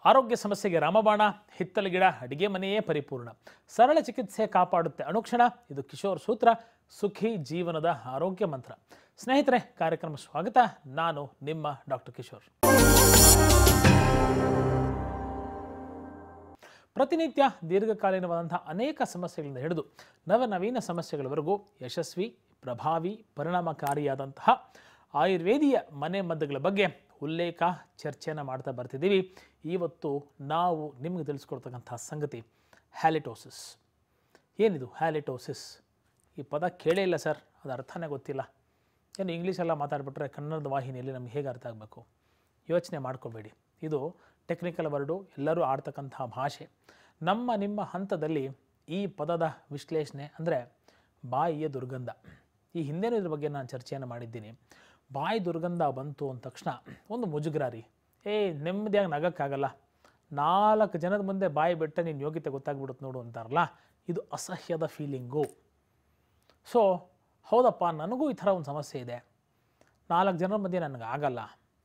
ಆರೋಗ್ಯ ಸಮಸ್ಯೆಗೆ ರಾಮಬಾಣ ಹಿತ್ತಲ ಗಿಡ ಅಡಿಗೆ ಮನೆಯೇ ಪರಿಪೂರ್ಣ ಸರಳ ಚಿಕಿತ್ಸೆ ಕಾಪಾಡುತ್ತೆ ಅನುಕ್ಷಣ ಇದು ಕಿಶೋರ್ ಸೂತ್ರ ಸುಖಿ ಜೀವನದ ಆರೋಗ್ಯ ಮಂತ್ರ ಸ್ನೇಹಿತರೆ ಕಾರ್ಯಕ್ರಮ ಸ್ವಾಗತ ನಾನು ನಿಮ್ಮ ಡಾಕ್ಟರ್ ಕಿಶೋರ್ ಪ್ರತಿನಿತ್ಯ ದೀರ್ಘಕಾಲೀನವಾದಂತಹ ಅನೇಕ ಸಮಸ್ಯೆಗಳಿಂದ ಹಿಡಿದು ನವನವೀನ ಸಮಸ್ಯೆಗಳವರೆಗೂ ಯಶಸ್ವಿ ಪ್ರಭಾವಿ ಪರಿಣಾಮಕಾರಿಯಾದಂತಹ ಆಯುರ್ವೇದಿಯ ಮನೆ ಮದ್ದುಗಳ ಬಗ್ಗೆ ಉಲ್ಲೇಖ ಚರ್ಚೆಯನ್ನು ಮಾಡ್ತಾ ಬರ್ತಿದ್ದೀವಿ ಇವತ್ತು ನಾವು ನಿಮಗೆ ತಿಳಿಸ್ಕೊಡ್ತಕ್ಕಂಥ ಸಂಗತಿ ಹ್ಯಾಲಿಟೋಸಿಸ್ ಏನಿದು ಹ್ಯಾಲಿಟೋಸಿಸ್ ಈ ಪದ ಕೇಳೇ ಇಲ್ಲ ಸರ್ ಅದು ಅರ್ಥನೇ ಗೊತ್ತಿಲ್ಲ ಏನು ಇಂಗ್ಲೀಷೆಲ್ಲ ಮಾತಾಡ್ಬಿಟ್ರೆ ಕನ್ನಡದ ವಾಹಿನಿಯಲ್ಲಿ ನಮ್ಗೆ ಹೇಗೆ ಅರ್ಥ ಆಗಬೇಕು ಯೋಚನೆ ಮಾಡ್ಕೋಬೇಡಿ ಇದು ಟೆಕ್ನಿಕಲ್ ವರ್ಡು ಎಲ್ಲರೂ ಆಡ್ತಕ್ಕಂತಹ ಭಾಷೆ ನಮ್ಮ ನಿಮ್ಮ ಹಂತದಲ್ಲಿ ಈ ಪದದ ವಿಶ್ಲೇಷಣೆ ಅಂದರೆ ಬಾಯಿಯ ದುರ್ಗಂಧ ಈ ಹಿಂದೆನೂ ಇದ್ರ ಬಗ್ಗೆ ನಾನು ಚರ್ಚೆಯನ್ನು ಮಾಡಿದ್ದೀನಿ ಬಾಯಿ ದುರ್ಗಂಧ ಬಂತು ಅಂದ ತಕ್ಷಣ ಒಂದು ಮುಜುಗರಾರಿ ಏ ನೆಮ್ಮದಿಯಾಗಿ ನಗಕ್ಕಾಗಲ್ಲ ನಾಲ್ಕು ಜನದ ಮುಂದೆ ಬಾಯಿ ಬಿಟ್ಟರೆ ನೀನು ಯೋಗ್ಯತೆ ಗೊತ್ತಾಗ್ಬಿಡುತ್ತೆ ನೋಡು ಅಂತಾರಲ್ಲ ಇದು ಅಸಹ್ಯದ ಫೀಲಿಂಗು ಸೊ ಹೌದಪ್ಪ ನನಗೂ ಈ ಥರ ಒಂದು ಸಮಸ್ಯೆ ಇದೆ ನಾಲ್ಕು ಜನರ ಮಧ್ಯೆ ನನಗೆ ಆಗಲ್ಲ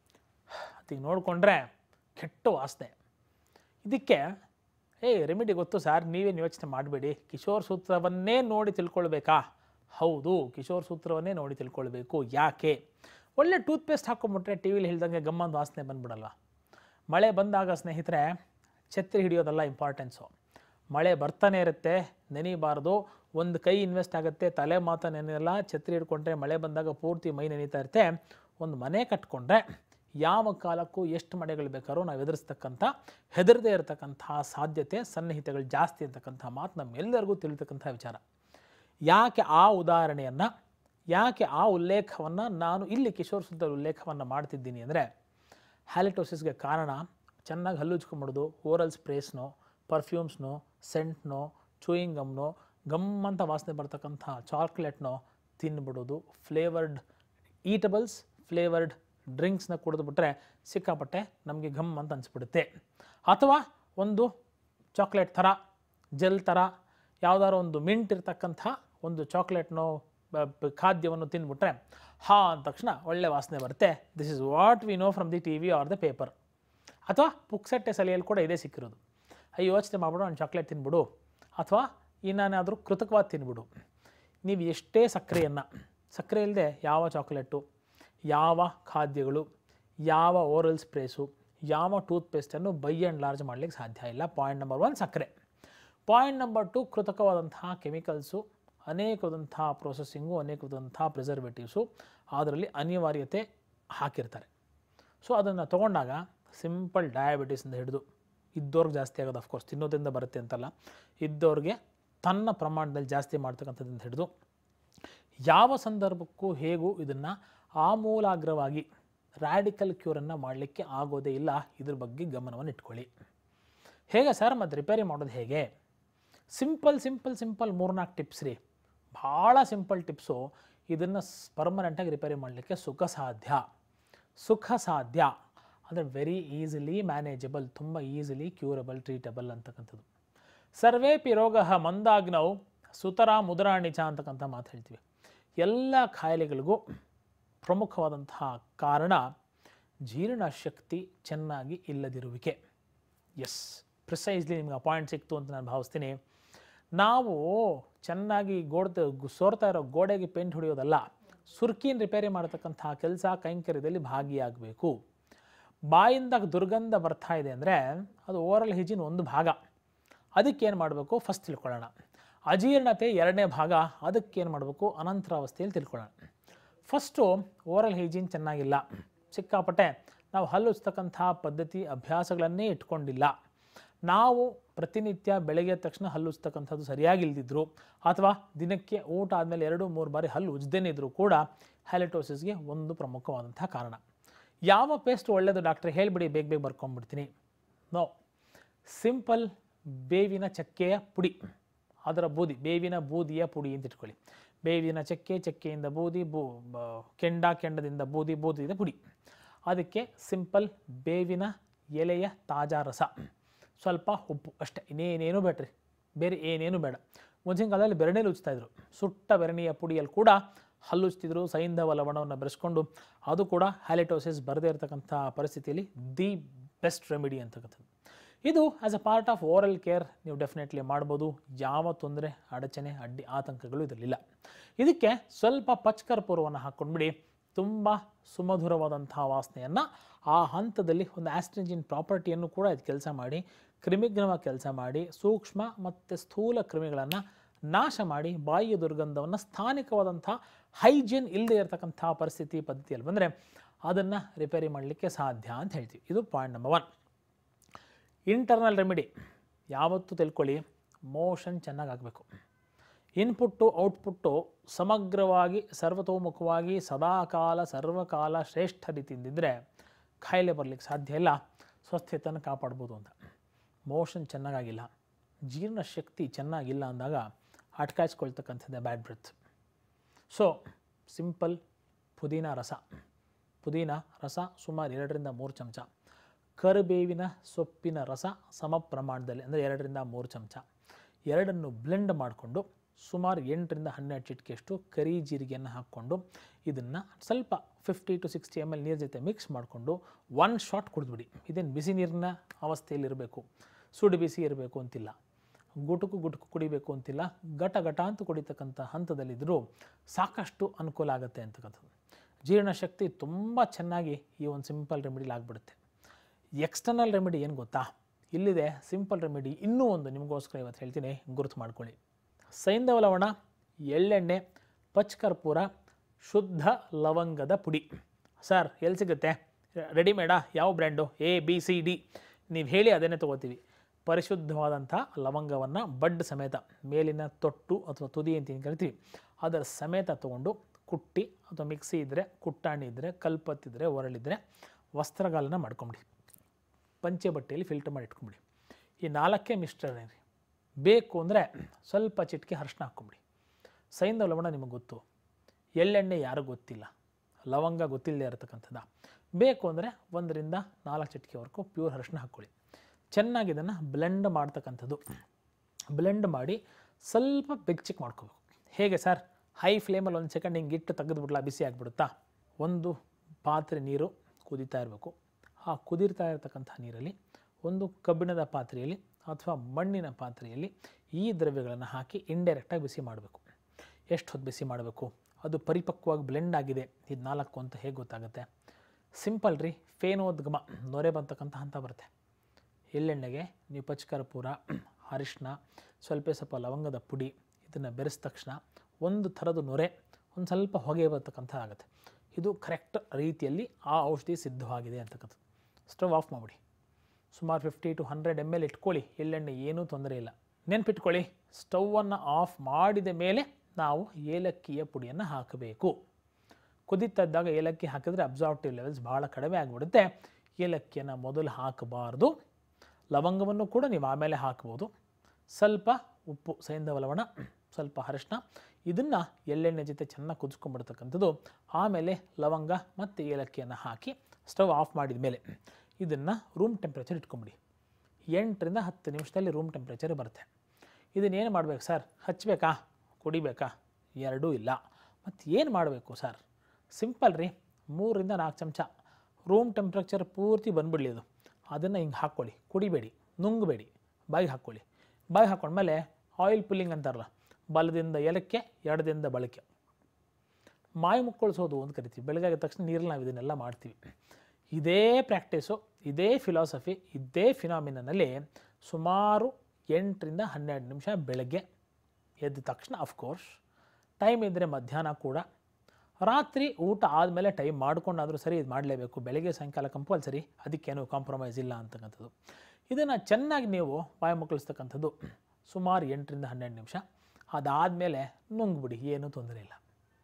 ಅದೀಗ ನೋಡಿಕೊಂಡ್ರೆ ಕೆಟ್ಟ ವಾಸನೆ ಇದಕ್ಕೆ ಏ ರೆಮಿಡಿ ಗೊತ್ತು ಸರ್ ನೀವೇನು ಯೋಚನೆ ಮಾಡಬೇಡಿ ಕಿಶೋರ್ ಸೂತ್ರವನ್ನೇ ನೋಡಿ ತಿಳ್ಕೊಳ್ಬೇಕಾ ಹೌದು ಕಿಶೋರ್ ಸೂತ್ರವನ್ನೇ ನೋಡಿ ತಿಳ್ಕೊಳ್ಬೇಕು ಯಾಕೆ ಒಳ್ಳೆ ಟೂತ್ಪೇಸ್ಟ್ ಹಾಕೊಂಬಿಟ್ರೆ ಟಿ ವಿಲಿ ಹೇಳ್ದಂಗೆ ಗಮ್ಮಂದು ವಾಸನೆ ಬಂದ್ಬಿಡಲ್ವ ಮಳೆ ಬಂದಾಗ ಸ್ನೇಹಿತರೆ ಛತ್ರಿ ಹಿಡಿಯೋದಲ್ಲ ಇಂಪಾರ್ಟೆನ್ಸು ಮಳೆ ಬರ್ತಾನೆ ಇರುತ್ತೆ ನೆನೀಬಾರ್ದು ಒಂದು ಕೈ ಇನ್ವೆಸ್ಟ್ ಆಗುತ್ತೆ ತಲೆ ಮಾತ್ರ ನೆನೆಯಲ್ಲ ಛತ್ರಿ ಹಿಡ್ಕೊಂಡ್ರೆ ಮಳೆ ಬಂದಾಗ ಪೂರ್ತಿ ಮೈ ನೆನೀತಾ ಇರುತ್ತೆ ಒಂದು ಮನೆ ಕಟ್ಕೊಂಡ್ರೆ ಯಾವ ಕಾಲಕ್ಕೂ ಎಷ್ಟು ಮನೆಗಳು ಬೇಕಾದ್ರೂ ನಾವು ಎದುರಿಸ್ತಕ್ಕಂಥ ಹೆದರದೇ ಇರತಕ್ಕಂತಹ ಸಾಧ್ಯತೆ ಸನ್ನಿಹಿತಗಳು ಜಾಸ್ತಿ ಅಂತಕ್ಕಂಥ ಮಾತು ನಮ್ಮೆಲ್ಲರಿಗೂ ತಿಳಿತಕ್ಕಂಥ ವಿಚಾರ ಯಾಕೆ ಆ ಉದಾಹರಣೆಯನ್ನು ಯಾಕೆ ಆ ಉಲ್ಲೇಖವನ್ನು ನಾನು ಇಲ್ಲಿ ಕಿಶೋರ್ ಸುಂದರ್ ಉಲ್ಲೇಖವನ್ನು ಮಾಡ್ತಿದ್ದೀನಿ ಅಂದರೆ ಹ್ಯಾಲಿಟೋಸಿಸ್ಗೆ ಕಾರಣ ಚೆನ್ನಾಗಿ ಹಲ್ಲುಜ್ಕೊಂಬಿಡೋದು ಓರಲ್ ಸ್ಪ್ರೇಸ್ನೋ ಪರ್ಫ್ಯೂಮ್ಸ್ನೋ ಸೆಂಟ್ನೋ ಚೂಯಿಂಗ್ ಗಮ್ನೋ ಗಮ್ ಅಂತ ವಾಸನೆ ಬರ್ತಕ್ಕಂಥ ಚಾಕ್ಲೇಟ್ನೋ ತಿನ್ಬಿಡೋದು ಫ್ಲೇವರ್ಡ್ ಈಟಬಲ್ಸ್ ಫ್ಲೇವರ್ಡ್ ಡ್ರಿಂಕ್ಸ್ನ ಕುಡಿದ್ಬಿಟ್ರೆ ಸಿಕ್ಕಾಪಟ್ಟೆ ನಮಗೆ ಘಮ್ ಅಂತ ಅನಿಸ್ಬಿಡುತ್ತೆ ಅಥವಾ ಒಂದು ಚಾಕ್ಲೇಟ್ ಥರ ಜೆಲ್ ಥರ ಯಾವುದಾದ್ರು ಒಂದು ಮಿಂಟ್ ಇರ್ತಕ್ಕಂಥ ಒಂದು ಚಾಕ್ಲೇಟ್ನೋ ಬ- ಬ- ಖಾದ್ಯವನ್ನು ತಿಂದ್ಬಿಟ್ರೆ ಹಾ ಅಂದ ತಕ್ಷಣ ಒಳ್ಳೆ ವಾಸನೆ ಬರುತ್ತೆ this is what we know from the T V or the paper ಅಥವಾ ಪುಕ್ಸಟ್ಟೆ ಸಲಿಯಲ್ಲಿ ಕೂಡ ಇದೇ ಸಿಕ್ಕಿರೋದು ಅಯ್ಯೋ ಯೋಚನೆ ಮಾಡ್ಬಿಡು ನಾನು ಚಾಕ್ಲೇಟ್ ತಿನ್ಬಿಡು ಅಥವಾ ಇನ್ನೇನಾದರೂ ಕೃತಕವಾದ ತಿನ್ಬಿಡು ನೀವು ಎಷ್ಟೇ ಸಕ್ಕರೆಯನ್ನು ಸಕ್ಕರೆ ಇಲ್ಲದೆ ಯಾವ ಚಾಕ್ಲೇಟು ಯಾವ ಖಾದ್ಯಗಳು ಯಾವ ಓರಲ್ ಸ್ಪ್ರೇಸು ಯಾವ ಟೂತ್ಪೇಸ್ಟನ್ನು ಬೈ ಆ್ಯಂಡ್ ಲಾರ್ಜ್ ಮಾಡಲಿಕ್ಕೆ ಸಾಧ್ಯ ಇಲ್ಲ ಪಾಯಿಂಟ್ ನಂಬರ್ ಒನ್ ಸಕ್ಕರೆ ಪಾಯಿಂಟ್ ನಂಬರ್ ಟು ಕೃತಕವಾದಂತಹ ಕೆಮಿಕಲ್ಸು ಅನೇಕವಾದಂಥ ಪ್ರೊಸೆಸಿಂಗು ಅನೇಕವಾದಂಥ ಪ್ರಿಸರ್ವೇಟಿವ್ಸು ಅದರಲ್ಲಿ ಅನಿವಾರ್ಯತೆ ಹಾಕಿರ್ತಾರೆ ಸೊ ಅದನ್ನು ತೊಗೊಂಡಾಗ ಸಿಂಪಲ್ ಡಯಾಬಿಟಿಸಿಂದ ಹಿಡಿದು ಇದ್ದವ್ರಿಗೆ ಜಾಸ್ತಿ ಆಗೋದು ಅಫ್ಕೋರ್ಸ್ ತಿನ್ನೋದ್ರಿಂದ ಬರುತ್ತೆ ಅಂತಲ್ಲ ಇದ್ದವ್ರಿಗೆ ತನ್ನ ಪ್ರಮಾಣದಲ್ಲಿ ಜಾಸ್ತಿ ಮಾಡ್ತಕ್ಕಂಥದ್ದಿಂದ ಹಿಡಿದು ಯಾವ ಸಂದರ್ಭಕ್ಕೂ ಹೇಗೂ ಇದನ್ನು ಆಮೂಲಾಗ್ರವಾಗಿ ರ್ಯಾಡಿಕಲ್ ಕ್ಯೂರನ್ನು ಮಾಡಲಿಕ್ಕೆ ಆಗೋದೇ ಇಲ್ಲ ಇದ್ರ ಬಗ್ಗೆ ಗಮನವನ್ನು ಇಟ್ಕೊಳ್ಳಿ ಹೇಗೆ ಸರ್ ಮತ್ತು ರಿಪೇರಿ ಮಾಡೋದು ಹೇಗೆ ಸಿಂಪಲ್ ಸಿಂಪಲ್ ಸಿಂಪಲ್ ಮೂರ್ನಾಲ್ಕು ಟಿಪ್ಸ್ ರೀ ಭಾಳ ಸಿಂಪಲ್ ಟಿಪ್ಸು ಇದನ್ನು ಪರ್ಮನೆಂಟಾಗಿ ರಿಪೇರಿ ಮಾಡಲಿಕ್ಕೆ ಸುಖ ಸಾಧ್ಯ ಸುಖ ಸಾಧ್ಯ ಅಂದರೆ ವೆರಿ ಈಸಿಲಿ ಮ್ಯಾನೇಜಬಲ್ ತುಂಬ ಈಸಿಲಿ ಕ್ಯೂರಬಲ್ ಟ್ರೀಟಬಲ್ ಅಂತಕ್ಕಂಥದ್ದು ಸರ್ವೇಪಿ ರೋಗ ಮಂದಾಗ್ನೌ ಸುತರ ಮುದರಾಣಿಚ ಅಂತಕ್ಕಂಥ ಮಾತು ಹೇಳ್ತೀವಿ ಎಲ್ಲ ಕಾಯಿಲೆಗಳಿಗೂ ಪ್ರಮುಖವಾದಂತಹ ಕಾರಣ ಜೀರ್ಣಶಕ್ತಿ ಚೆನ್ನಾಗಿ ಇಲ್ಲದಿರುವಿಕೆ ಎಸ್ ಪ್ರಿಸೈಸ್ಲಿ ನಿಮ್ಗೆ ಅಪಾಯಿಂಟ್ ಸಿಕ್ತು ಅಂತ ನಾನು ಭಾವಿಸ್ತೀನಿ ನಾವು ಚೆನ್ನಾಗಿ ಗೋಡ್ತ ಸೋರ್ತಾ ಇರೋ ಗೋಡೆಗೆ ಪೇಂಟ್ ಹೊಡೆಯೋದಲ್ಲ ಸುರ್ಕಿನ ರಿಪೇರಿ ಮಾಡತಕ್ಕಂಥ ಕೆಲಸ ಕೈಂಕರ್ಯದಲ್ಲಿ ಭಾಗಿಯಾಗಬೇಕು ಬಾಯಿಂದ ದುರ್ಗಂಧ ಬರ್ತಾ ಇದೆ ಅಂದರೆ ಅದು ಓರಲ್ ಹಿಜಿನ್ ಒಂದು ಭಾಗ ಅದಕ್ಕೇನು ಮಾಡಬೇಕು ಫಸ್ಟ್ ತಿಳ್ಕೊಳ್ಳೋಣ ಅಜೀರ್ಣತೆ ಎರಡನೇ ಭಾಗ ಅದಕ್ಕೇನು ಮಾಡಬೇಕು ಅನಂತರಾವಸ್ಥೆಯಲ್ಲಿ ತಿಳ್ಕೊಳ್ಳೋಣ ಫಸ್ಟು ಓರಲ್ ಹೈಜೀನ್ ಚೆನ್ನಾಗಿಲ್ಲ ಸಿಕ್ಕಾಪಟ್ಟೆ ನಾವು ಹಲ್ಲುಚ್ತಕ್ಕಂಥ ಪದ್ಧತಿ ಅಭ್ಯಾಸಗಳನ್ನೇ ಇಟ್ಕೊಂಡಿಲ್ಲ ನಾವು ಪ್ರತಿನಿತ್ಯ ಬೆಳಗ್ಗೆ ಎದ್ದ ತಕ್ಷಣ ಹಲ್ಲು ಉಜ್ತಕ್ಕಂಥದ್ದು ಸರಿಯಾಗಿ ಇಲ್ದಿದ್ರು ಅಥವಾ ದಿನಕ್ಕೆ ಊಟ ಆದಮೇಲೆ ಎರಡು ಮೂರು ಬಾರಿ ಹಲ್ಲು ಉಜ್ದೇನೆ ಇದ್ರೂ ಕೂಡ ಹ್ಯಾಲಿಟೋಸಿಸ್ಗೆ ಒಂದು ಪ್ರಮುಖವಾದಂಥ ಕಾರಣ ಯಾವ ಪೇಸ್ಟ್ ಒಳ್ಳೆಯದು ಡಾಕ್ಟ್ರೆ ಹೇಳಿಬಿಡಿ ಬೇಗ ಬೇಗ ಬರ್ಕೊಂಡ್ಬಿಡ್ತೀನಿ ನೋ ಸಿಂಪಲ್ ಬೇವಿನ ಚಕ್ಕೆಯ ಪುಡಿ ಅದರ ಬೂದಿ ಬೇವಿನ ಬೂದಿಯ ಪುಡಿ ಅಂತ ಇಟ್ಕೊಳ್ಳಿ ಬೇವಿನ ಚಕ್ಕೆ ಚಕ್ಕೆಯಿಂದ ಬೂದಿ ಬೂ ಬ- ಕೆಂಡ ಕೆಂಡದಿಂದ ಬೂದಿ ಬೂದಿಯಿಂದ ಪುಡಿ ಅದಕ್ಕೆ ಸಿಂಪಲ್ ಬೇವಿನ ಎಲೆಯ ತಾಜಾ ರಸ ಸ್ವಲ್ಪ ಉಪ್ಪು ಅಷ್ಟೇ ಇನ್ನೇನೇನು ಬೇಡ್ರಿ ಬೇರೆ ಏನೇನು ಬೇಡ ಮುಂಚಿನ ಕಾಲದಲ್ಲಿ ಬೆರಣೆಲಿ ಉಜ್ತಾಯಿದ್ರು ಸುಟ್ಟ ಬೆರಣೆಯ ಪುಡಿಯಲ್ಲಿ ಕೂಡ ಹಲ್ಲುಚ್ತಿದ್ರು ಸೈಂಧವ ಲವಣವನ್ನು ಬೆರೆಸ್ಕೊಂಡು ಅದು ಕೂಡ ಹ್ಯಾಲಿಟೋಸಿಸ್ ಬರದೇ ಇರತಕ್ಕಂಥ ಪರಿಸ್ಥಿತಿಯಲ್ಲಿ ದಿ ಬೆಸ್ಟ್ ರೆಮಿಡಿ ಅಂತಕ್ಕಂಥದ್ದು ಇದು as a part of oral care ನೀವು ಡೆಫಿನೆಟ್ಲಿ ಮಾಡ್ಬೋದು ಯಾವ ತೊಂದರೆ ಅಡಚಣೆ ಅಡ್ಡಿ ಆತಂಕಗಳು ಇದರಲ್ಲಿಲ್ಲ ಇದಕ್ಕೆ ಸ್ವಲ್ಪ ಪಚ್ಕರ್ಪೂರವನ್ನು ಹಾಕ್ಕೊಂಡ್ಬಿಡಿ ತುಂಬ ಸುಮಧುರವಾದಂಥ ವಾಸನೆಯನ್ನು ಆ ಹಂತದಲ್ಲಿ ಒಂದು ಆಸ್ಟ್ರಿಂಜಿನ್ ಪ್ರಾಪರ್ಟಿಯನ್ನು ಕೂಡ ಇದು ಕೆಲಸ ಮಾಡಿ ಕ್ರಿಮಿಗ್ನವ ಕೆಲಸ ಮಾಡಿ ಸೂಕ್ಷ್ಮ ಮತ್ತು ಸ್ಥೂಲ ಕ್ರಿಮಿಗಳನ್ನು ನಾಶ ಮಾಡಿ ಬಾಯಿಯ ದುರ್ಗಂಧವನ್ನು ಸ್ಥಾನಿಕವಾದಂಥ ಹೈಜೀನ್ ಇಲ್ಲದೆ ಇರತಕ್ಕಂಥ ಪರಿಸ್ಥಿತಿ ಪದ್ಧತಿಯಲ್ಲಿ ಬಂದರೆ ಅದನ್ನು ರಿಪೇರಿ ಮಾಡಲಿಕ್ಕೆ ಸಾಧ್ಯ ಅಂತ ಹೇಳ್ತೀವಿ ಇದು point number one internal remedy ಯಾವತ್ತೂ ತಿಳ್ಕೊಳ್ಳಿ ಮೋಷನ್ ಚೆನ್ನಾಗಿ ಆಗಬೇಕು ಇನ್ಪುಟ್ಟು ಔಟ್ಪುಟ್ಟು ಸಮಗ್ರವಾಗಿ ಸರ್ವತೋಮುಖವಾಗಿ ಸದಾಕಾಲ ಸರ್ವಕಾಲ ಶ್ರೇಷ್ಠ ರೀತಿಯಿಂದಿದ್ದರೆ ಕಾಯಿಲೆ ಬರಲಿಕ್ಕೆ ಸಾಧ್ಯ ಇಲ್ಲ ಸ್ವಸ್ಥತೆಯನ್ನು ಕಾಪಾಡ್ಬೋದು ಅಂತ ಮೋಷನ್ ಚೆನ್ನಾಗಾಗಿಲ್ಲ ಜೀರ್ಣಶಕ್ತಿ ಚೆನ್ನಾಗಿಲ್ಲ ಅಂದಾಗ ಅಟ್ಕಾಯಿಸ್ಕೊಳ್ತಕ್ಕಂಥದ್ದೇ ಬ್ಯಾಡ್ ಬ್ರೆತ್ ಸೊ ಸಿಂಪಲ್ ಪುದೀನ ರಸ ಪುದೀನ ರಸ ಸುಮಾರು ಎರಡರಿಂದ ಮೂರು ಚಮಚ ಕರಿಬೇವಿನ ಸೊಪ್ಪಿನ ರಸ ಸಮ ಪ್ರಮಾಣದಲ್ಲಿ ಅಂದರೆ ಎರಡರಿಂದ ಮೂರು ಚಮಚ ಎರಡನ್ನು ಬ್ಲೆಂಡ್ ಮಾಡಿಕೊಂಡು ಸುಮಾರು ಎಂಟರಿಂದ ಹನ್ನೆರಡು ಚಿಟಿಕೆಯಷ್ಟು ಕರಿ ಜೀರಿಗೆಯನ್ನು ಹಾಕ್ಕೊಂಡು ಇದನ್ನು ಸ್ವಲ್ಪ fifty to sixty M L ನೀರು ಜೊತೆ ಮಿಕ್ಸ್ ಮಾಡಿಕೊಂಡು ಒನ್ ಶಾಟ್ ಕುಡಿದ್ಬಿಡಿ ಇದೇನು ಬಿಸಿ ನೀರಿನ ಅವಸ್ಥೆಯಲ್ಲಿರಬೇಕು ಸುಡು ಬಿಸಿ ಇರಬೇಕು ಅಂತಿಲ್ಲ ಗುಟುಕು ಗುಟುಕು ಕುಡಿಬೇಕು ಅಂತಿಲ್ಲ ಘಟ ಘಟ ಅಂತ ಕುಡಿತಕ್ಕಂಥ ಹಂತದಲ್ಲಿದ್ದರೂ ಸಾಕಷ್ಟು ಅನುಕೂಲ ಆಗುತ್ತೆ ಅಂತಕ್ಕಂಥದ್ದು ಜೀರ್ಣಶಕ್ತಿ ತುಂಬ ಚೆನ್ನಾಗಿ ಈ ಒಂದು ಸಿಂಪಲ್ ರೆಮಿಡಿಲಿ ಆಗಿಬಿಡುತ್ತೆ ಎಕ್ಸ್ಟರ್ನಲ್ ರೆಮಿಡಿ ಏನು ಗೊತ್ತಾ ಇಲ್ಲಿದೆ ಸಿಂಪಲ್ ರೆಮಿಡಿ ಇನ್ನೂ ಒಂದು ನಿಮಗೋಸ್ಕರ ಇವತ್ತು ಹೇಳ್ತೀನಿ ಗುರುತು ಮಾಡ್ಕೊಳ್ಳಿ ಸೈಂಧವ ಲವಣ ಎಳ್ಳೆಣ್ಣೆ ಪಚ್ಕರ್ಪೂರ ಶುದ್ಧ ಲವಂಗದ ಪುಡಿ ಸರ್ ಎಲ್ಲಿ ಸಿಗುತ್ತೆ ರೆಡಿಮೇಡಾ ಯಾವ brand A B C D ನೀವು ಹೇಳಿ ಅದನ್ನೇ ತೊಗೋತೀವಿ ಪರಿಶುದ್ಧವಾದಂಥ ಲವಂಗವನ್ನು ಬಡ್ ಸಮೇತ ಮೇಲಿನ ತೊಟ್ಟು ಅಥವಾ ತುದಿ ಅಂತ ಏನು ಕರಿತೀವಿ ಅದರ ಸಮೇತ ತೊಗೊಂಡು ಕುಟ್ಟಿ ಅಥವಾ ಮಿಕ್ಸಿ ಇದ್ದರೆ ಕುಟ್ಟಾಣಿ ಇದ್ದರೆ ಕಲ್ಪತ್ತಿದ್ರೆ ಒರಳಿದ್ರೆ ವಸ್ತ್ರಗಾಲನ ಮಾಡ್ಕೊಂಬಿಡಿ ಪಂಚೆ ಬಟ್ಟೆಯಲ್ಲಿ ಫಿಲ್ಟರ್ ಮಾಡಿ ಇಟ್ಕೊಂಬಿಡಿ ಈ ನಾಲ್ಕೇ ಮಿಸ್ಟರ್ ರೀ ಬೇಕು ಅಂದರೆ ಸ್ವಲ್ಪ ಚಿಟಿಕೆ ಅರಿಶಿನ ಹಾಕ್ಕೊಂಬಿಡಿ ಸೈಂಧವ ಲವಣ ನಿಮಗೆ ಗೊತ್ತು ಎಳ್ಳೆಣ್ಣೆ ಯಾರಿಗೂ ಗೊತ್ತಿಲ್ಲ ಲವಂಗ ಗೊತ್ತಿಲ್ಲದೆ ಇರತಕ್ಕಂಥದ್ದು ಬೇಕು ಅಂದರೆ ಒಂದರಿಂದ ನಾಲ್ಕು ಚಿಟಿಕೆವರೆಗೂ ಪ್ಯೂರ್ ಅರಿಶಿನ ಹಾಕ್ಕೊಳ್ಳಿ ಚೆನ್ನಾಗಿ ಇದನ್ನು ಬ್ಲೆಂಡ್ ಮಾಡ್ತಕ್ಕಂಥದ್ದು ಬ್ಲೆಂಡ್ ಮಾಡಿ ಸ್ವಲ್ಪ ಬೆಚ್ಚಗೆ ಮಾಡ್ಕೋಬೇಕು ಹೇಗೆ ಸರ್ ಹೈ ಫ್ಲೇಮಲ್ಲಿ ಒಂದು ಸೆಕೆಂಡ್ ಹಿಂಗೆ ಇಟ್ಟು ತೆಗೆದುಬಿಡ್ಲಾ ಬಿಸಿ ಆಗಿಬಿಡುತ್ತಾ ಒಂದು ಪಾತ್ರೆ ನೀರು ಕುದೀತಾ ಇರಬೇಕು ಆ ಕುದಿರ್ತಾ ಇರತಕ್ಕಂಥ ನೀರಲ್ಲಿ ಒಂದು ಕಬ್ಬಿಣದ ಪಾತ್ರೆಯಲ್ಲಿ ಅಥವಾ ಮಣ್ಣಿನ ಪಾತ್ರೆಯಲ್ಲಿ ಈ ದ್ರವ್ಯಗಳನ್ನು ಹಾಕಿ ಇಂಡೈರೆಕ್ಟಾಗಿ ಬಿಸಿ ಮಾಡಬೇಕು ಎಷ್ಟು ಹೊತ್ತು ಬಿಸಿ ಮಾಡಬೇಕು ಅದು ಪರಿಪಕ್ವವಾಗಿ ಬ್ಲೆಂಡ್ ಆಗಿದೆ ಇದು ನಾಲ್ಕು ಅಂತ ಹೇಗೆ ಗೊತ್ತಾಗುತ್ತೆ ಸಿಂಪಲ್ ರೀ ಫೇನೋದ್ಗಮ ನೊರೆ ಬಂತಕ್ಕಂಥ ಹಂತ ಬರುತ್ತೆ ಎಳ್ಳೆಣ್ಣೆಗೆ ನೀವು ಪಚ್ಕರ್ಪೂರ ಅರಿಶಿನ ಸ್ವಲ್ಪ ಸ್ವಲ್ಪ ಲವಂಗದ ಪುಡಿ ಇದನ್ನು ಬೆರೆಸಿದ ತಕ್ಷಣ ಒಂದು ಥರದ ನೊರೆ ಒಂದು ಸ್ವಲ್ಪ ಹೊಗೆ ಬರ್ತಕ್ಕಂಥ ಆಗುತ್ತೆ ಇದು ಕರೆಕ್ಟ್ ರೀತಿಯಲ್ಲಿ ಆ ಔಷಧಿ ಸಿದ್ಧವಾಗಿದೆ ಅಂತಕ್ಕಂಥದ್ದು ಸ್ಟವ್ ಆಫ್ ಮಾಡಿಬಿಡಿ ಸುಮಾರು fifty to hundred M L ಇಟ್ಕೊಳ್ಳಿ ಎಳ್ಳೆಣ್ಣೆ ಏನೂ ತೊಂದರೆ ಇಲ್ಲ ನೆನ್ಪಿಟ್ಕೊಳ್ಳಿ ಸ್ಟವನ್ನು ಆಫ್ ಮಾಡಿದ ಮೇಲೆ ನಾವು ಏಲಕ್ಕಿಯ ಪುಡಿಯನ್ನು ಹಾಕಬೇಕು ಕುದೀತಾ ಇದ್ದಾಗ ಏಲಕ್ಕಿ ಹಾಕಿದ್ರೆ ಅಬ್ಸಾರ್ಟಿವ್ ಲೆವೆಲ್ಸ್ ಭಾಳ ಕಡಿಮೆ ಆಗಿಬಿಡುತ್ತೆ ಏಲಕ್ಕಿಯನ್ನು ಮೊದಲು ಹಾಕಬಾರ್ದು ಲವಂಗವನ್ನು ಕೂಡ ನೀವು ಆಮೇಲೆ ಹಾಕ್ಬೋದು ಸ್ವಲ್ಪ ಉಪ್ಪು ಸೈಂಧವ ಲವಣ ಸ್ವಲ್ಪ ಅರಿಶಿನ ಇದನ್ನು ಎಳ್ಳೆಣ್ಣೆ ಜೊತೆ ಚೆನ್ನಾಗಿ ಕುದಿಸ್ಕೊಂಡ್ಬಿಡ್ತಕ್ಕಂಥದ್ದು ಆಮೇಲೆ ಲವಂಗ ಮತ್ತು ಏಲಕ್ಕಿಯನ್ನು ಹಾಕಿ ಸ್ಟವ್ ಆಫ್ ಮಾಡಿದ ಮೇಲೆ ಇದನ್ನು ರೂಮ್ ಟೆಂಪ್ರೇಚರ್ ಇಟ್ಕೊಂಬಿಡಿ ಎಂಟರಿಂದ ಹತ್ತು ನಿಮಿಷದಲ್ಲಿ ರೂಮ್ ಟೆಂಪ್ರೇಚರ್ ಬರುತ್ತೆ ಇದನ್ನೇನು ಮಾಡಬೇಕು ಸರ್ ಹಚ್ಚಬೇಕಾ ಕುಡಿಬೇಕಾ ಎರಡೂ ಇಲ್ಲ ಮತ್ತು ಏನು ಮಾಡಬೇಕು ಸರ್ ಸಿಂಪಲ್ ರೀ ಮೂರರಿಂದ ನಾಲ್ಕು ಚಮಚ ರೂಮ್ ಟೆಂಪ್ರೇಚರ್ ಪೂರ್ತಿ ಬಂದ್ಬಿಡಲಿ ಅದು ಅದನ್ನು ಹಿಂಗೆ ಹಾಕ್ಕೊಳ್ಳಿ ಕುಡಿಬೇಡಿ ನುಂಗಬೇಡಿ ಬಾಯಿಗೆ ಹಾಕ್ಕೊಳ್ಳಿ ಬಾಯಿಗೆ ಹಾಕ್ಕೊಂಡ್ಮೇಲೆ ಆಯಿಲ್ ಪುಲ್ಲಿಂಗ್ ಅಂತಾರಲ್ಲ ಬಲದಿಂದ ಎಲಕ್ಕೆ ಎಡದಿಂದ ಬಳಕೆ ಮಾಯಿ ಮುಕ್ಕೊಳಿಸೋದು ಅಂತ ಕರಿತೀವಿ ಬೆಳಗ್ಗೆ ಆಗಿದ ತಕ್ಷಣ ನೀರಲ್ಲಿ ನಾವು ಇದನ್ನೆಲ್ಲ ಮಾಡ್ತೀವಿ ಇದೇ ಪ್ರಾಕ್ಟೀಸು ಇದೇ ಫಿಲಾಸಫಿ ಇದೇ ಫಿನಾಮಿನಲ್ಲಿ ಸುಮಾರು ಎಂಟರಿಂದ ಹನ್ನೆರಡು ನಿಮಿಷ ಬೆಳಗ್ಗೆ ಎದ್ದ ತಕ್ಷಣ ಅಫ್ಕೋರ್ಸ್ ಟೈಮ್ ಇದ್ದರೆ ಮಧ್ಯಾಹ್ನ ಕೂಡ ರಾತ್ರಿ ಊಟ ಆದಮೇಲೆ ಟೈಮ್ ಮಾಡ್ಕೊಂಡಾದರೂ ಸರಿ ಇದು ಮಾಡಲೇಬೇಕು ಬೆಳಗ್ಗೆ ಸಾಯಂಕಾಲ ಕಂಪಲ್ಸರಿ ಅದಕ್ಕೇನು ಕಾಂಪ್ರಮೈಸ್ ಇಲ್ಲ ಅಂತಕ್ಕಂಥದ್ದು ಇದನ್ನು ಚೆನ್ನಾಗಿ ನೀವು ಬಾಯಿ ಮುಕ್ಕಳಿಸ್ತಕ್ಕಂಥದ್ದು ಸುಮಾರು ಎಂಟರಿಂದ ಹನ್ನೆರಡು ನಿಮಿಷ ಅದಾದಮೇಲೆ ನುಂಗ್ಬಿಡಿ ಏನೂ ತೊಂದರೆ ಇಲ್ಲ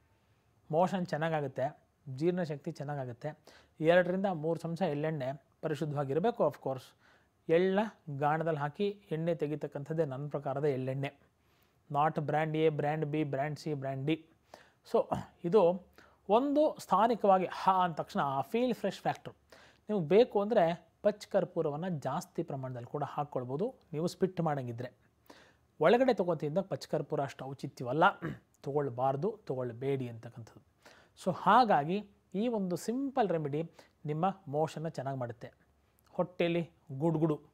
ಮೋಷನ್ ಚೆನ್ನಾಗಾಗುತ್ತೆ ಜೀರ್ಣಶಕ್ತಿ ಚೆನ್ನಾಗಾಗುತ್ತೆ ಎರಡರಿಂದ ಮೂರು ಚಮಚ ಎಳ್ಳೆಣ್ಣೆ ಪರಿಶುದ್ಧವಾಗಿರಬೇಕು ಅಫ್ಕೋರ್ಸ್ ಎಳ್ಳ ಗಾಣದಲ್ಲಿ ಹಾಕಿ ಎಣ್ಣೆ ತೆಗಿತಕ್ಕಂಥದ್ದೇ ನನ್ನ ಪ್ರಕಾರದ ಎಳ್ಳೆಣ್ಣೆ not brand A brand B brand C brand D so ಇದು ಒಂದು ಸ್ಥಾನಿಕವಾಗಿ ಹಾ ಅಂದ ತಕ್ಷಣ ಆ ಫೀಲ್ ಫ್ರೆಶ್ ಫ್ಯಾಕ್ಟ್ರು ನಿಮಗೆ ಬೇಕು ಅಂದರೆ ಪಚ್ ಕರ್ಪೂರವನ್ನು ಜಾಸ್ತಿ ಪ್ರಮಾಣದಲ್ಲಿ ಕೂಡ ಹಾಕ್ಕೊಳ್ಬೋದು ನೀವು ಸ್ಪಿಟ್ ಮಾಡಂಗಿದ್ರೆ ಒಳಗಡೆ ತೊಗೊತಿದ್ದಾಗ ಪಚ್ಕರ್ಪೂರ ಅಷ್ಟು ಔಚಿತ್ಯವಲ್ಲ ತೊಗೊಳ್ಬಾರ್ದು ತೊಗೊಳ್ಬೇಡಿ ಅಂತಕ್ಕಂಥದ್ದು ಸೊ ಹಾಗಾಗಿ ಈ ಒಂದು ಸಿಂಪಲ್ ರೆಮಿಡಿ ನಿಮ್ಮ ಮೋಷನ್ನ ಚೆನ್ನಾಗಿ ಮಾಡುತ್ತೆ ಹೊಟ್ಟೆಯಲ್ಲಿ ಗುಡುಗುಡು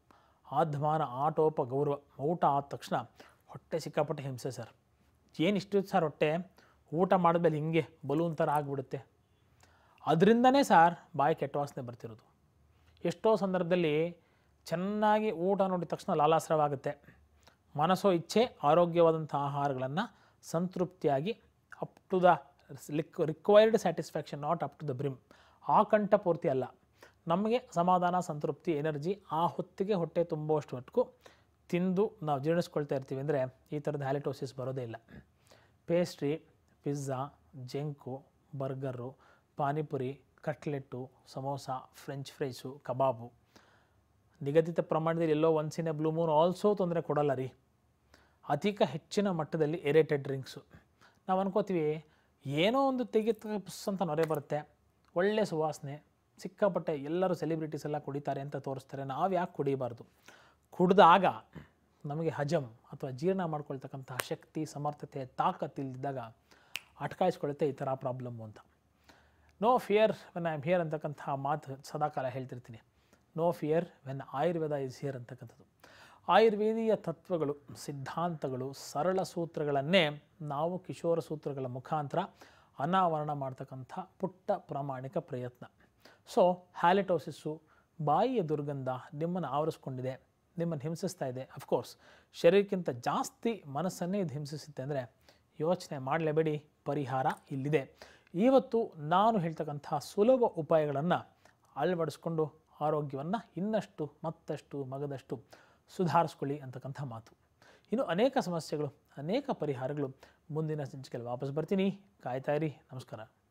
ಆಧ್ಮಾನ ಆಟೋಪ ಗೌರವ ಊಟ ಆದ ತಕ್ಷಣ ಹೊಟ್ಟೆ ಸಿಕ್ಕಾಪಟ್ಟೆ ಹಿಂಸೆ ಸರ್ ಏನು ಇಷ್ಟು ಸರ್ ಹೊಟ್ಟೆ ಊಟ ಮಾಡಿದ್ಮೇಲೆ ಹಿಂಗೆ ಬಲೂನ್ ಥರ ಆಗಿಬಿಡುತ್ತೆ ಅದರಿಂದನೇ ಸಾರ್ ಬಾಯಿ ಕೆಟ್ಟ ವಾಸನೆ ಬರ್ತಿರೋದು ಎಷ್ಟೋ ಸಂದರ್ಭದಲ್ಲಿ ಚೆನ್ನಾಗಿ ಊಟ ನೋಡಿದ ತಕ್ಷಣ ಲಾಲಾಸ್ರವಾಗುತ್ತೆ ಮನಸ್ಸೋ ಇಚ್ಛೆ ಆರೋಗ್ಯವಾದಂಥ ಆಹಾರಗಳನ್ನು ಸಂತೃಪ್ತಿಯಾಗಿ up to the lick required satisfaction not up to the brim ಆ ಕಂಠ ಪೂರ್ತಿ ಅಲ್ಲ ನಮಗೆ ಸಮಾಧಾನ ಸಂತೃಪ್ತಿ ಎನರ್ಜಿ ಆ ಹೊತ್ತಿಗೆ ಹೊಟ್ಟೆ ತುಂಬುವಷ್ಟು ಮಟ್ಟಿಗೂ ತಿಂದು ನಾವು ಜೀರ್ಣಿಸ್ಕೊಳ್ತಾ ಇರ್ತೀವಿ ಅಂದರೆ ಈ ಥರದ ಹ್ಯಾಲಿಟೋಸಿಸ್ ಬರೋದೇ ಇಲ್ಲ pastry pizza junk burger panipuri cutlet samosa French fries kebab ನಿಗದಿತ ಪ್ರಮಾಣದಲ್ಲಿ ಎಲ್ಲೋ ಒನ್ಸಿನ ಬ್ಲೂ ಮೂನ್ ಆಲ್ಸೋ ತೊಂದರೆ ಕೊಡಲ್ಲ ರೀ ಅಧಿಕ ಹೆಚ್ಚಿನ ಮಟ್ಟದಲ್ಲಿ ಎರೇಟೆಡ್ ಡ್ರಿಂಕ್ಸು ನಾವು ಅನ್ಕೋತೀವಿ ಏನೋ ಒಂದು ತೆಗೆದ ಪುಸ್ ಅಂತ ನೊರೆ ಬರುತ್ತೆ ಒಳ್ಳೆ ಸುವಾಸನೆ ಸಿಕ್ಕಾಪಟ್ಟೆ ಎಲ್ಲರೂ ಸೆಲಿಬ್ರಿಟೀಸ್ ಎಲ್ಲ ಕುಡಿತಾರೆ ಅಂತ ತೋರಿಸ್ತಾರೆ ನಾವು ಯಾಕೆ ಕುಡಿಬಾರ್ದು ಕುಡಿದಾಗ ನಮಗೆ ಹಜಮ್ ಅಥವಾ ಜೀರ್ಣ ಮಾಡ್ಕೊಳ್ತಕ್ಕಂತಹ ಶಕ್ತಿ ಸಮರ್ಥತೆ ತಾಕತ್ತು ಇಲ್ದಿದ್ದಾಗ ಅಟ್ಕಾಯಿಸ್ಕೊಳ್ಳುತ್ತೆ ಈ ಥರ ಪ್ರಾಬ್ಲಮ್ಮು ಅಂತ no fear when I am here ಅಂತಕ್ಕಂತಹ ಮಾತು ಸದಾಕಾಲ ಹೇಳ್ತಿರ್ತೀನಿ no fear when Ayurveda is here ಅಂತಕ್ಕಂಥದ್ದು ಆಯುರ್ವೇದೀಯ ತತ್ವಗಳು ಸಿದ್ಧಾಂತಗಳು ಸರಳ ಸೂತ್ರಗಳನ್ನೇ ನಾವು ಕಿಶೋರ ಸೂತ್ರಗಳ ಮುಖಾಂತರ ಅನಾವರಣ ಮಾಡ್ತಕ್ಕಂಥ ಪುಟ್ಟ ಪ್ರಾಮಾಣಿಕ ಪ್ರಯತ್ನ ಸೊ ಹ್ಯಾಲಿಟೋಸಿಸ್ಸು ಬಾಯಿಯ ದುರ್ಗಂಧ ನಿಮ್ಮನ್ನು ಆವರಿಸ್ಕೊಂಡಿದೆ ನಿಮ್ಮನ್ನು ಹಿಂಸಿಸ್ತಾ ಇದೆ ಅಫ್ಕೋರ್ಸ್ ಶರೀರಕ್ಕಿಂತ ಜಾಸ್ತಿ ಮನಸ್ಸನ್ನೇ ಇದು ಹಿಂಸಿಸುತ್ತೆ ಅಂದರೆ ಯೋಚನೆ ಮಾಡಲೇಬೇಡಿ ಪರಿಹಾರ ಇಲ್ಲಿದೆ ಇವತ್ತು ನಾನು ಹೇಳ್ತಕ್ಕಂತಹ ಸುಲಭ ಉಪಾಯಗಳನ್ನು ಅಳವಡಿಸ್ಕೊಂಡು ಆರೋಗ್ಯವನ್ನು ಇನ್ನಷ್ಟು ಮತ್ತಷ್ಟು ಮಗದಷ್ಟು ಸುಧಾರಿಸ್ಕೊಳ್ಳಿ ಅಂತಕ್ಕಂಥ ಮಾತು ಇನ್ನು ಅನೇಕ ಸಮಸ್ಯೆಗಳು ಅನೇಕ ಪರಿಹಾರಗಳು ಮುಂದಿನ ಸಂಚಿಕೆಯಲ್ಲಿ ವಾಪಸ್ ಬರ್ತೀನಿ ಕಾಯ್ತಾ ಇರಿ ನಮಸ್ಕಾರ